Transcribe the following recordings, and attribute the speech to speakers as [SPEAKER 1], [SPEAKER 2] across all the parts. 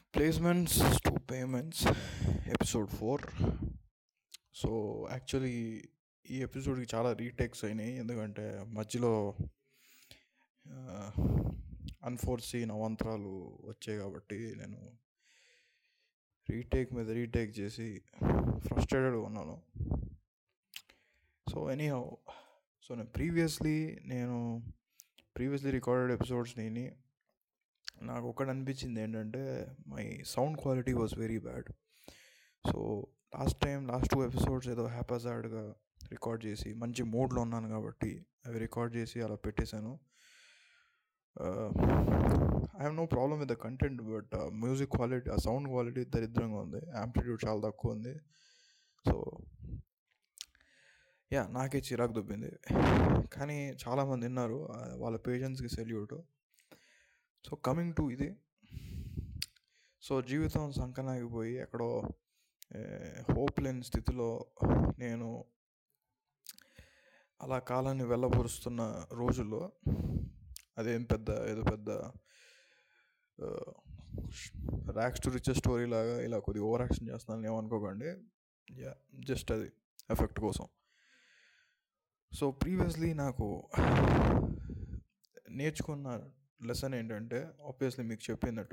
[SPEAKER 1] placements to payments episode four so actually ఈ ఎపిసోడ్కి చాలా రీటేక్స్ అయినాయి ఎందుకంటే మధ్యలో అన్ఫోర్సీన్ అవాంతరాలు వచ్చాయి కాబట్టి నేను రీటేక్ మీద రీటేక్ చేసి ఫ్రస్ట్రేటెడ్గా ఉన్నాను సో ఎనీహౌ సో నేను ప్రీవియస్లీ నేను ప్రీవియస్లీ రికార్డెడ్ ఎపిసోడ్స్ నేను నాకు ఒకటి అనిపించింది ఏంటంటే my sound quality was very bad so last time last two episodes ఏదో హ్యాపీజాడ్గా రికార్డ్ చేసి మంచి మూడ్లో ఉన్నాను కాబట్టి అవి రికార్డ్ చేసి అలా పెట్టేశాను I have no problem with the content but music quality ఆ సౌండ్ క్వాలిటీ దరిద్రంగా ఉంది యాంప్లిట్యూడ్ చాలా తక్కువ ఉంది సో యా నాకే చిరాకు దుబ్బింది కానీ చాలామంది విన్నారు వాళ్ళ పేషెన్స్కి సెల్యూట్ సో కమింగ్ టు ఇది సో జీవితం సంకనాగిపోయి ఎక్కడో హోప్ లేని స్థితిలో నేను అలా కాలాన్ని వెళ్ళబరుస్తున్న రోజుల్లో అదేం పెద్ద ఏదో పెద్ద ర్యాక్స్ టు రిచ్ స్టోరీ లాగా ఇలా కొద్దిగా ఓవర్ యాక్షన్ చేస్తున్నాను ఏమనుకోకండి యా జస్ట్ అది ఎఫెక్ట్ కోసం సో ప్రీవియస్లీ నాకు నేర్చుకున్న లెసన్ ఏంటంటే ఆబ్వియస్లీ మీకు చెప్పినట్టు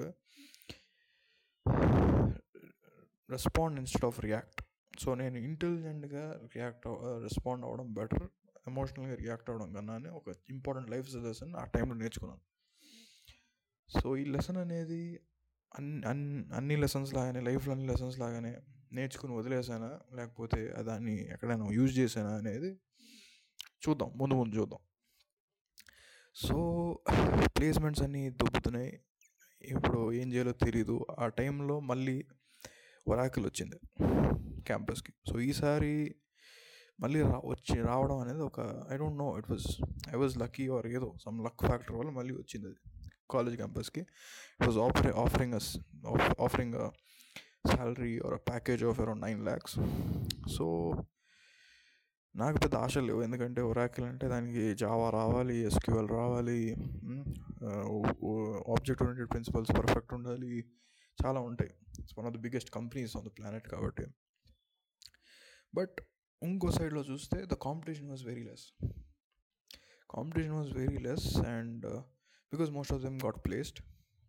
[SPEAKER 1] respond instead of react so నేను ఇంటెలిజెంట్గా రియాక్ట్ రెస్పాండ్ అవ్వడం బెటర్ ఎమోషనల్గా రియాక్ట్ అవ్వడం కన్నా అని ఒక ఇంపార్టెంట్ లైఫ్ లెసన్ ఆ టైంలో నేర్చుకున్నాను సో ఈ లెసన్ అనేది అన్ని అన్ని అన్ని లెసన్స్ లాగానే లైఫ్లో అన్ని లెసన్స్ లాగానే నేర్చుకుని వదిలేసానా లేకపోతే దాన్ని ఎక్కడైనా యూజ్ చేసానా అనేది చూద్దాం ముందు ముందు చూద్దాం సో ప్లేస్మెంట్స్ అన్నీ దొబ్బుతున్నాయి ఇప్పుడు ఏం చేయాలో తెలీదు ఆ టైంలో మళ్ళీ వరాకిల్ వచ్చింది క్యాంపస్కి సో ఈసారి మళ్ళీ రా వచ్చి రావడం అనేది ఒక I don't know it was I was lucky or ఏదో సమ్ లక్ ఫ్యాక్టర్ వల్ల మళ్ళీ వచ్చింది అది కాలేజ్ క్యాంపస్కి it was offer offering us offering salary or package of around nine lakhs so నాకు పెద్ద ఆశ లేవు ఎందుకంటే ఒరాకిల్ అంటే దానికి జావా రావాలి ఎస్క్యూఎల్ రావాలి ఆబ్జెక్ట్ ఓరియంటెడ్ ప్రిన్సిపల్స్ పర్ఫెక్ట్ ఉండాలి చాలా ఉంటాయి it's one of the biggest companies on the planet కాబట్టి బట్ ఇంకో సైడ్లో చూస్తే the competition was very less competition was very less and because most of them got placed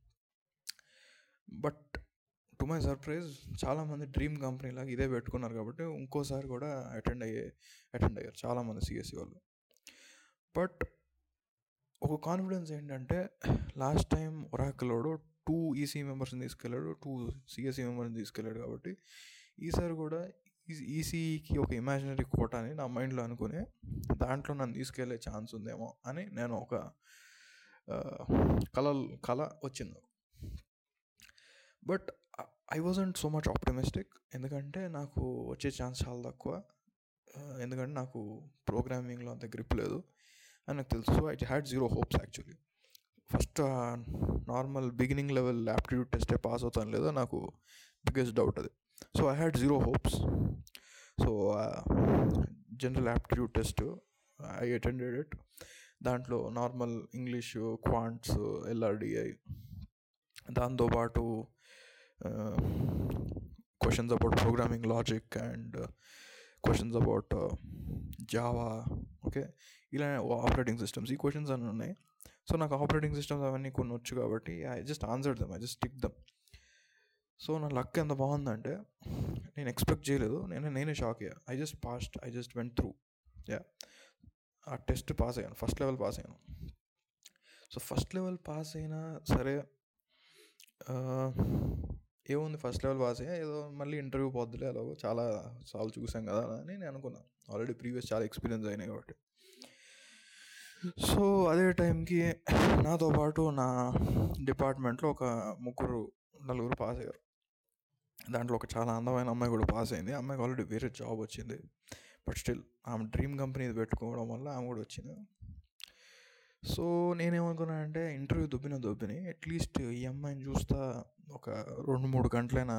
[SPEAKER 1] but to my surprise చాలామంది dream company లాగా ఇదే పెట్టుకున్నారు కాబట్టి ఇంకోసారి కూడా అటెండ్ అయ్యే అటెండ్ అయ్యారు చాలామంది సిఎస్సి వాళ్ళు బట్ ఒక కాన్ఫిడెన్స్ ఏంటంటే లాస్ట్ టైం ఒరాకిలోడు టూ ఈసీ మెంబర్స్ని తీసుకెళ్ళాడు టూ సిఎస్సి మెంబర్స్ని తీసుకెళ్ళాడు కాబట్టి ఈసారి కూడా ఈసీకి ఒక ఇమాజినరీ కోట అని నా మైండ్లో అనుకుని దాంట్లో నన్ను తీసుకెళ్లే ఛాన్స్ ఉందేమో అని నేను ఒక కళ కళ వచ్చింది but I wasn't so much optimistic ఎందుకంటే నాకు వచ్చే ఛాన్స్ చాలా తక్కువ ఎందుకంటే నాకు ప్రోగ్రామింగ్లో అంత గ్రిప్ లేదు అని నాకు తెలుసు I had zero hopes actually first normal beginning level aptitude టెస్టే పాస్ అవుతాను లేదో నాకు బిగ్గెస్ట్ డౌట్ అది so I had zero hopes so general aptitude test I attended it దాంట్లో నార్మల్ ఇంగ్లీషు క్వాంట్స్ ఎల్ఆర్డిఐ దాంతోపాటు questions about programming logic and questions about Java okay ఇలా operating systems ఈ questions అన్నీ ఉన్నాయి సో నాకు operating systems అవన్నీ కొన్ని వచ్చు కాబట్టి I just answer them I just tick them so నా లక్ ఎంత బాగుందంటే నేను ఎక్స్పెక్ట్ చేయలేదు నేను నేనే షాక్ అయ్యా I just passed I just went through yeah ఆ టెస్ట్ పాస్ అయ్యాను ఫస్ట్ లెవెల్ పాస్ అయ్యాను సో ఫస్ట్ లెవెల్ పాస్ అయినా సరే ఏముంది ఫస్ట్ లెవెల్ పాస్ అయ్యా ఏదో మళ్ళీ ఇంటర్వ్యూ పోద్దులే అలాగో చాలా సార్లు చూసాం కదా అని నేను అనుకున్నాను ఆల్రెడీ ప్రీవియస్ చాలా ఎక్స్పీరియన్స్ అయినాయి కాబట్టి సో అదే టైంకి నాతో పాటు నా డిపార్ట్మెంట్లో ఒక ముగ్గురు నలుగురు పాస్ అయ్యారు దాంట్లో ఒక చాలా అందమైన అమ్మాయి కూడా పాస్ అయింది అమ్మాయికి ఆల్రెడీ వేరే జాబ్ వచ్చింది బట్ స్టిల్ ఆమె డ్రీమ్ కంపెనీ పెట్టుకోవడం వల్ల ఆమె కూడా వచ్చింది సో నేనేమనుకున్నానంటే ఇంటర్వ్యూ దుబ్బిన దుబ్బిని అట్లీస్ట్ ఈ అమ్మాయిని చూస్తా ఒక రెండు మూడు గంటలైనా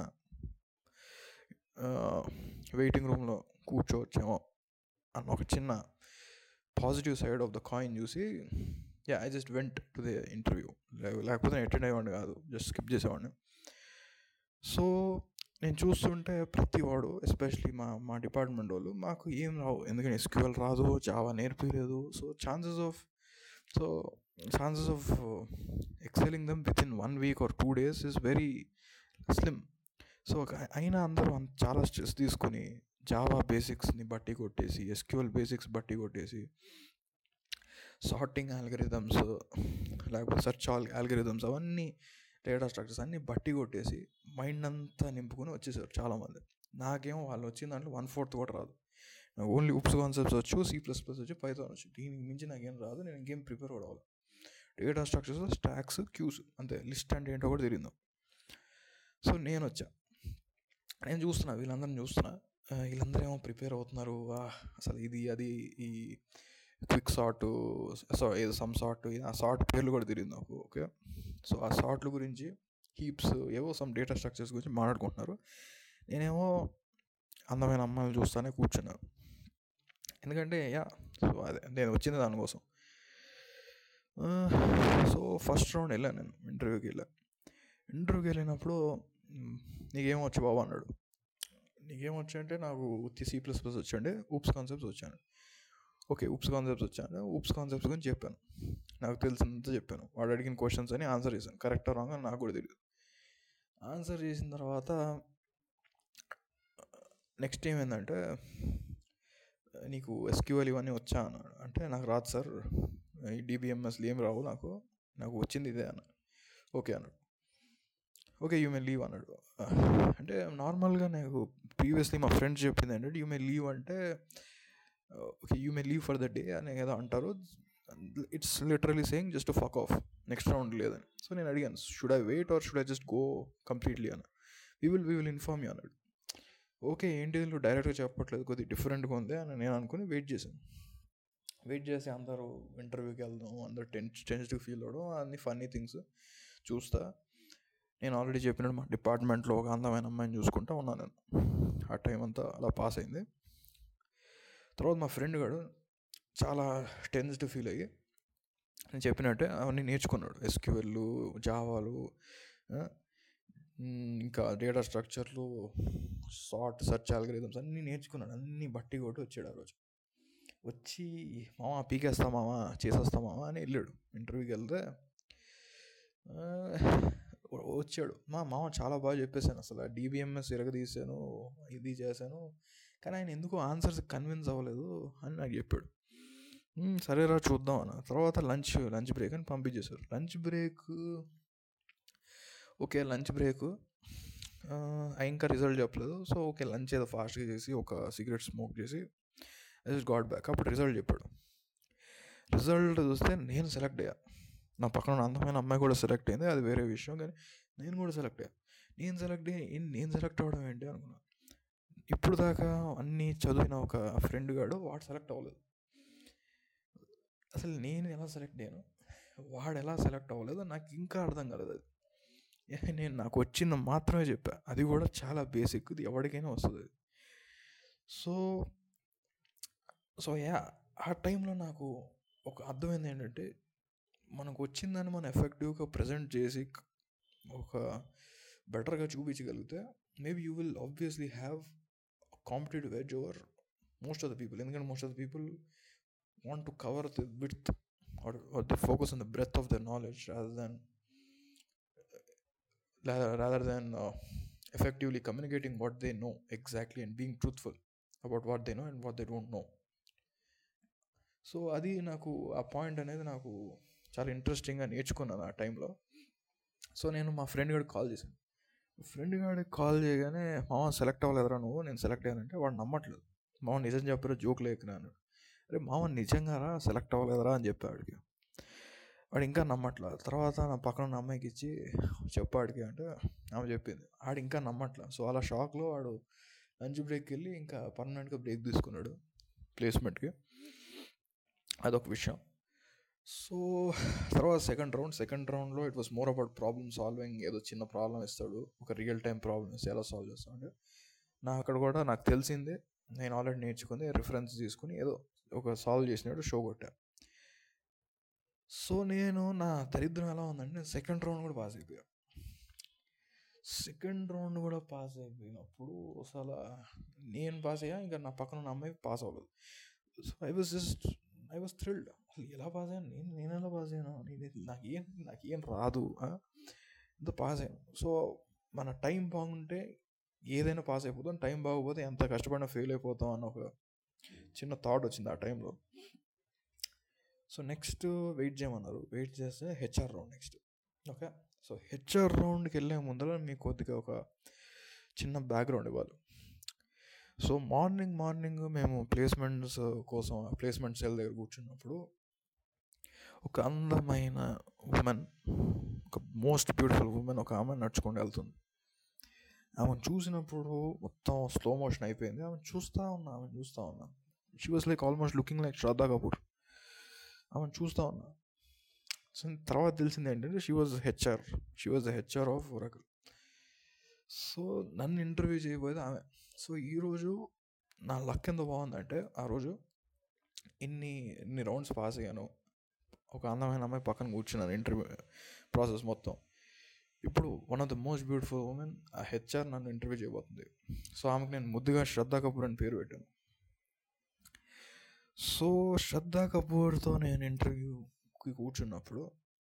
[SPEAKER 1] వెయిటింగ్ రూమ్లో కూర్చోవచ్చేమో అన్న ఒక చిన్న positive side of the coin చూసి yeah I just went to the interview లేకపోతే నేను అటెండ్ అయ్యేవాడిని కాదు జస్ట్ స్కిప్ చేసేవాడిని సో నేను చూస్తుంటే ప్రతి వాడు ఎస్పెషలీ మా మా డిపార్ట్మెంట్ వాళ్ళు మాకు ఏం రావు ఎందుకంటే ఎస్క్యూఎల్ రాదు జావా నేర్పించలేదు so chances of so chances of excelling them within one week or two days is very slim so అయినా అందరూ చాలా స్ట్రెస్ తీసుకొని జావా బేసిక్స్ని బట్టి కొట్టేసి ఎస్క్యూఎల్ బేసిక్స్ బట్టి కొట్టేసి సార్టింగ్ ఆల్గరిథమ్స్ లేకపోతే సెర్చ్ ఆల్ ఆల్గరిథమ్స్ అవన్నీ డేటా స్ట్రక్చర్స్ అన్నీ బట్టి కొట్టేసి మైండ్ అంతా నింపుకొని వచ్చేసారు చాలామంది నాకేమో వాళ్ళు వచ్చిన దాంట్లో వన్ ఫోర్త్ కూడా రాదు నాకు ఓన్లీ ఉప్స్ కాన్సెప్ట్స్ వచ్చు సి ప్లస్ ప్లస్ వచ్చి పైథాన్ వచ్చు దీనికి మించి నాకేం రాదు నేను ఇంకేం ప్రిపేర్ కూడా అవ్వాలి డేటా స్ట్రక్చర్స్ స్టాక్స్ క్యూస్ అంతే లిస్ట్ అంటే ఏంటో కూడా తెలియదు సో నేను వచ్చా నేను చూస్తున్నా వీళ్ళందరిని చూస్తున్నా వీళ్ళందరూ ఏమో ప్రిపేర్ అవుతున్నారు అసలు ఇది అది ఈ క్విక్ సార్ట్ సో ఏదో సమ్ సార్ట్ ఆ సార్ట్ పేర్లు కూడా తెలియదు నాకు ఓకే సో ఆ సార్ట్ల గురించి హీప్స్ ఏవో సమ్ డేటా స్ట్రక్చర్స్ గురించి మాట్లాడుకుంటున్నారు నేనేమో అందమైన అమ్మాయిలు చూస్తానే కూర్చున్నాను ఎందుకంటే యా సో అదే నేను వచ్చింది దానికోసం సో ఫస్ట్ రౌండ్ వెళ్ళాను నేను ఇంటర్వ్యూకి వెళ్ళా ఇంటర్వ్యూకి వెళ్ళినప్పుడు నీకేమొచ్చు బాబు అన్నాడు నీకేమొచ్చు అంటే నాకు సి ప్లస్ ప్లస్ వచ్చండి ఊప్స్ కాన్సెప్ట్స్ వచ్చాను ఓకే ఉప్స్ కాన్సెప్ట్స్ వచ్చాను ఉప్స్ కాన్సెప్ట్స్ గురించి చెప్పాను నాకు తెలిసినంత చెప్పాను వాడు అడిగిన క్వశ్చన్స్ అని ఆన్సర్ చేశాను కరెక్టా రాంగ్ అని నాకు కూడా తెలియదు ఆన్సర్ చేసిన తర్వాత నెక్స్ట్ ఏమైందంటే నీకు ఎస్క్యూఎల్ ఇవన్నీ వచ్చా అన్నాడు అంటే నాకు రాదు సార్ ఈ డిబిఎంఎస్లు ఏం రావు నాకు నాకు వచ్చింది ఇదే అన్నాడు ఓకే అన్నాడు ఓకే యూ మే లీవ్ అన్నాడు అంటే నార్మల్గా నాకు ప్రీవియస్లీ మా ఫ్రెండ్స్ చెప్పింది ఏంటంటే యూ మే లీవ్ అంటే okay you may leave for the day అని ఏదో అంటారు it's literally saying just fuck off next round లేదని సో నేను అడిగాను should I wait or should I just go completely అని we will we will inform you అన్నాడు okay ఏంటి వీళ్ళు డైరెక్ట్గా చెప్పట్లేదు కొద్దిగా డిఫరెంట్గా ఉంది అని నేను అనుకుని వెయిట్ చేశాను వెయిట్ చేసి అందరూ ఇంటర్వ్యూకి వెళ్దాం అందరూ టెన్స్ టెన్సిటివ్ ఫీల్ అవడం అన్ని ఫన్నీ థింగ్స్ చూస్తా నేను ఆల్రెడీ చెప్పినట్టు మా డిపార్ట్మెంట్లో ఒక అందమైన అమ్మాయిని చూసుకుంటా ఉన్నాను నేను ఆ టైం అంతా అలా పాస్ అయింది తర్వాత మా ఫ్రెండ్ గాడు చాలా టెన్స్డ్ ఫీల్ అయ్యి నేను చెప్పినట్టే అవన్నీ నేర్చుకున్నాడు ఎస్క్యూఎల్ జావాలు ఇంకా డేటా స్ట్రక్చర్లు సార్ట్ సర్చ్ ఆల్గరిథమ్స్ అన్నీ నేర్చుకున్నాడు అన్నీ బట్టి కొట్టి వచ్చాడు ఆ రోజు వచ్చి మామ పీకేస్తా మామ చేసేస్తా మామ అని వెళ్ళాడు ఇంటర్వ్యూకి వెళ్తే వచ్చాడు మా మామ చాలా బాగా చెప్పేశాను అసలు డీబీఎంఎస్ ఎరగదీశాను ఇది చేశాను కానీ ఆయన ఎందుకు ఆన్సర్స్ కన్విన్స్ అవ్వలేదు అని నాకు చెప్పాడు సరేరా చూద్దాం అన్న తర్వాత లంచ్ లంచ్ బ్రేక్ అని పంపించేశారు lunch break okay lunch break ఇంకా రిజల్ట్ చెప్పలేదు సో ఓకే లంచ్ ఏదో ఫాస్ట్గా చేసి ఒక సిగరెట్ స్మోక్ చేసి జస్ట్ గాడ్ బ్యాక్ అప్పుడు రిజల్ట్ చెప్పాడు రిజల్ట్ చూస్తే నేను సెలెక్ట్ అయ్యా నా పక్కన ఉన్న అందమైన అమ్మాయి కూడా సెలెక్ట్ అయింది అది వేరే విషయం కానీ నేను కూడా సెలెక్ట్ అయ్యా నేను సెలెక్ట్ అయ్యి నేను సెలెక్ట్ అవ్వడం ఏంటి అనుకున్నా ఇప్పుడు దాకా అన్నీ చదివిన ఒక ఫ్రెండ్ గాడు వాడు సెలెక్ట్ అవ్వలేదు అసలు నేను ఎలా సెలెక్ట్ అయ్యాను వాడు ఎలా సెలెక్ట్ అవ్వలేదు నాకు ఇంకా అర్థం కాలేదు అది నేను నాకు వచ్చింది మాత్రమే చెప్పా అది కూడా చాలా బేసిక్ ఇది ఎవరికైనా వస్తుంది సో సో యా ఆ టైంలో నాకు ఒక అర్థమైంది ఏంటంటే మనకు వచ్చిందని మనం ఎఫెక్టివ్గా ప్రజెంట్ చేసి ఒక బెటర్గా చూపించగలిగితే maybe you will obviously have competitive edge over most of the people ఎందుకంటే most of the people want to cover the with or, or they focus on the breadth of their knowledge rather than rather than uh, effectively communicating what they know exactly and being truthful about what they know and what they don't know so అది నాకు ఆ point అనేది నాకు చాలా ఇంట్రెస్టింగ్గా నేర్చుకున్నాను ఆ టైంలో సో నేను మా ఫ్రెండ్ గారికి కాల్ చేశాను ఫ్రెండ్ గారికి కాల్ చేయగానే మామ సెలెక్ట్ అవ్వలేదురా నువ్వు నేను సెలెక్ట్ అయ్యానంటే వాడు నమ్మట్లేదు మామ నిజం చెప్పారు జోక్ లేకనా అన్నాడు అరే మామ నిజంగా రా సెలెక్ట్ అవ్వలేదురా అని చెప్పాడికి వాడు ఇంకా నమ్మట్లేదు తర్వాత నా పక్కన ఉన్న అమ్మాయికి ఇచ్చి చెప్పాడికి అంటే ఆమె చెప్పింది ఆడు ఇంకా నమ్మట్లే సో అలా షాక్లో వాడు లంచ్ బ్రేక్కి వెళ్ళి ఇంకా పర్మనెంట్గా బ్రేక్ తీసుకున్నాడు ప్లేస్మెంట్కి అదొక విషయం సో తర్వాత సెకండ్ రౌండ్ సెకండ్ రౌండ్లో it was more about problem solving ఏదో చిన్న ప్రాబ్లం ఇస్తాడు ఒక రియల్ టైం ప్రాబ్లమ్ ఇస్తే ఎలా సాల్వ్ చేస్తాడు అంటే నా అక్కడ కూడా నాకు తెలిసిందే నేను ఆల్రెడీ నేర్చుకుంది రిఫరెన్స్ తీసుకుని ఏదో ఒక సాల్వ్ చేసినట్టు షో కొట్టా సో నేను నా దరిద్రం ఎలా ఉందంటే నేను సెకండ్ రౌండ్ కూడా పాస్ అయిపోయా సెకండ్ రౌండ్ కూడా పాస్ అయిపోయినప్పుడు అసలు నేను పాస్ అయ్యా ఇంకా నా పక్కన ఉన్న అమ్మాయి పాస్ అవ్వలేదు so I was just I was thrilled అసలు ఎలా పాస్ అయ్యాను నేను నేను ఎలా పాస్ అయ్యాను నేను నాకేం నాకేం రాదు ఇంత పాస్ అయ్యాను సో మన టైం బాగుంటే ఏదైనా పాస్ అయిపోతాం టైం బాగోపోతే ఎంత కష్టపడినా ఫెయిల్ అయిపోతాం అన్న ఒక చిన్న థాట్ వచ్చింది ఆ టైంలో సో నెక్స్ట్ వెయిట్ చేయమన్నారు వెయిట్ చేస్తే HR round next okay so HR రౌండ్కి వెళ్ళే ముందర మీకు కొద్దిగా ఒక చిన్న బ్యాక్గ్రౌండ్ ఇవ్వాలి సో మార్నింగ్ మార్నింగ్ మేము ప్లేస్మెంట్స్ కోసం ప్లేస్మెంట్ సెల్ దగ్గర కూర్చున్నప్పుడు ఒక అందమైన ఉమెన్ ఒక మోస్ట్ బ్యూటిఫుల్ ఉమెన్ ఒక ఆమె నడుచుకొని వెళ్తుంది ఆమెను చూసినప్పుడు మొత్తం స్లో మోషన్ అయిపోయింది ఆమె చూస్తూ ఉన్నా ఆమె చూస్తూ ఉన్నా she was like almost looking like Shraddha Kapoor ఆమెను చూస్తూ ఉన్నా సో తర్వాత తెలిసింది ఏంటంటే she was HR she was the HR of Oracle so నన్ను ఇంటర్వ్యూ చేయబోయేది ఆమె సో ఈరోజు నా లక్ ఎంత బాగుందంటే ఆ రోజు ఇన్ని ఇన్ని రౌండ్స్ పాస్ అయ్యాను ఒక అందమైన అమ్మాయి పక్కన కూర్చున్నాను ఇంటర్వ్యూ ప్రాసెస్ మొత్తం ఇప్పుడు one of the most beautiful women ఆ హెచ్ఆర్ నన్ను ఇంటర్వ్యూ చేయబోతుంది సో ఆమెకు నేను ముద్దుగా శ్రద్ధా కపూర్ అని పేరు పెట్టాను సో శ్రద్ధా కపూర్తో నేను ఇంటర్వ్యూకి కూర్చున్నప్పుడు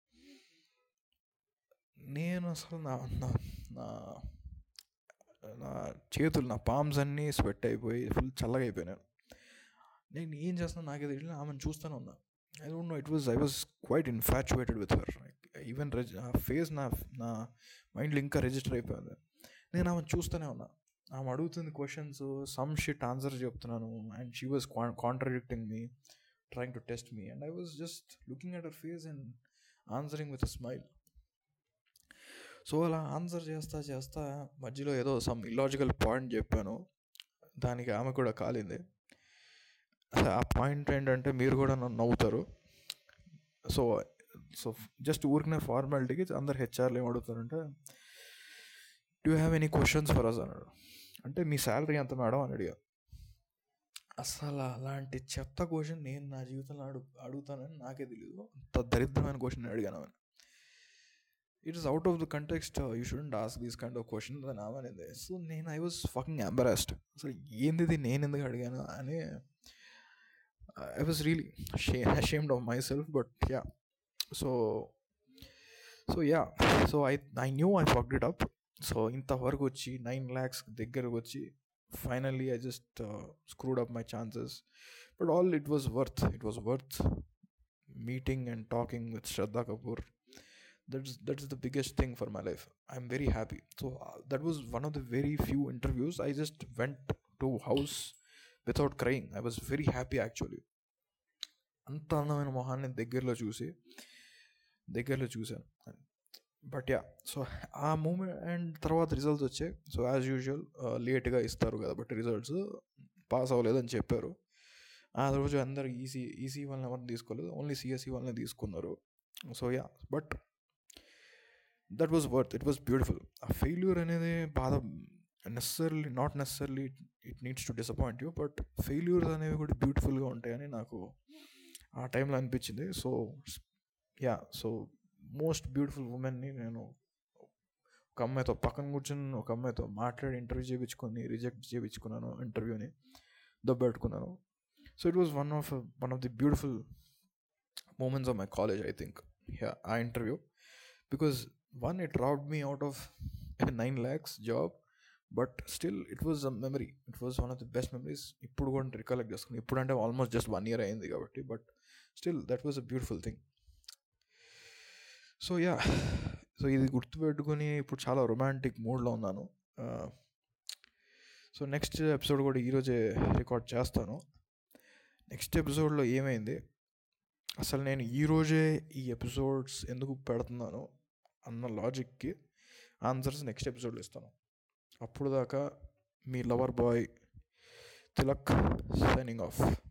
[SPEAKER 1] నేను అసలు నా నా నా నా చేతులు నా పామ్స్ అన్నీ స్వెట్ అయిపోయి ఫుల్ చల్లగా అయిపోయినాను నేను ఏం చేస్తున్నా నాకే తెలియదు ఆమెను చూస్తూనే ఉన్నా I don't know it was I was quite infatuated with her even రెజ్ ఆ ఫేస్ నా నా మైండ్లో ఇంకా రిజిస్టర్ అయిపోయింది నేను ఆమె చూస్తూనే ఉన్నా ఆమె అడుగుతుంది క్వశ్చన్స్ సమ్ షిట్ ఆన్సర్ చెప్తున్నాను and she was contradicting me trying to test me and I was just looking at her face and answering with a smile so అలా ఆన్సర్ చేస్తా చేస్తా మధ్యలో ఏదో సమ్ ఇలాజికల్ పాయింట్ చెప్పాను దానికి ఆమె కూడా కాలింది ఆ పాయింట్ ఏంటంటే మీరు కూడా నన్ను నవ్వుతారు సో సో జస్ట్ ఊరికనే ఫార్మాలిటీకి అందరు హెచ్ఆర్లు ఏం అడుగుతారంటే do have any questions for us అన్నాడు అంటే మీ శాలరీ ఎంత మేడం అని అడిగా అసలు అలాంటి చెత్త క్వశ్చన్ నేను నా జీవితంలో అడుగు అడుగుతానని నాకే తెలియదు అంత దరిద్రమైన క్వశ్చన్ అడిగాను ఆమెను it is out of the context you shouldn't ask these kind of question అని ఆమెనింది సో నేను ఐ వాజ్ ఫకింగ్ ఎంబరాస్డ్ అసలు ఏంది నేను ఎందుకు అడిగాను అని I was really she shamed of myself but yeah so so yeah so I I knew I fuck it up so ఇంతవరకు వచ్చి నైన్ ల్యాక్స్ దగ్గరకు వచ్చి finally I just screwed up my chances but all it was worth it was worth meeting and talking with Shraddha Kapoor that's that's the biggest thing for my life i'm very happy so uh, that was one of the very few interviews i just went to house without crying i was very happy actually అంత అందమైన మొహాన్ని దగ్గరలో చూసి దగ్గరలో చూశాను but yeah so ఆ moment and తర్వాత results వచ్చాయి సో యాజ్ యూజువల్ లేట్గా ఇస్తారు కాబట్టి రిజల్ట్స్ పాస్ అవ్వలేదని చెప్పారు ఆ రోజు అందరు ఈసీ ఈసీ వాళ్ళని ఎవరిని తీసుకోలేదు ఓన్లీ సిఎస్సి వాళ్ళని తీసుకున్నారు so yeah but that was worth it was beautiful ఆ ఫెయిల్యూర్ అనేది బాధ necessarily not necessarily it needs to disappoint you but failures అనేవి కూడా బ్యూటిఫుల్గా ఉంటాయని నాకు ఆ టైంలో అనిపించింది so yeah so most beautiful ఉమెన్ని నేను ఒక అమ్మాయితో పక్కన కూర్చొని ఒక అమ్మాయితో మాట్లాడి ఇంటర్వ్యూ చేయించుకొని రిజెక్ట్ చేయించుకున్నాను ఇంటర్వ్యూని దొబ్బెట్టుకున్నాను so it was one of one of the beautiful moments of my college I think yeah ఆ interview because one it robbed me out of 9 lakhs job but still it was a memory it was one of the best memories ఇప్పుడు కూడా recollect చేసుకుని ఇప్పుడు అంటే almost just one year అయింది కాబట్టి but still that was a beautiful thing so yeah so ఇది గుర్తుపెట్టుకుని ఇప్పుడు చాలా రొమాంటిక్ మూడ్లో ఉన్నాను సో నెక్స్ట్ ఎపిసోడ్ కూడా ఈరోజే రికార్డ్ చేస్తాను నెక్స్ట్ ఎపిసోడ్లో ఏమైంది అసలు నేను ఈరోజే ఈ ఎపిసోడ్స్ ఎందుకు పెడుతున్నాను అన్న లాజిక్కి ఆన్సర్స్ నెక్స్ట్ ఎపిసోడ్లో ఇస్తాను అప్పుడు దాకా మీ lover boy Tilak signing of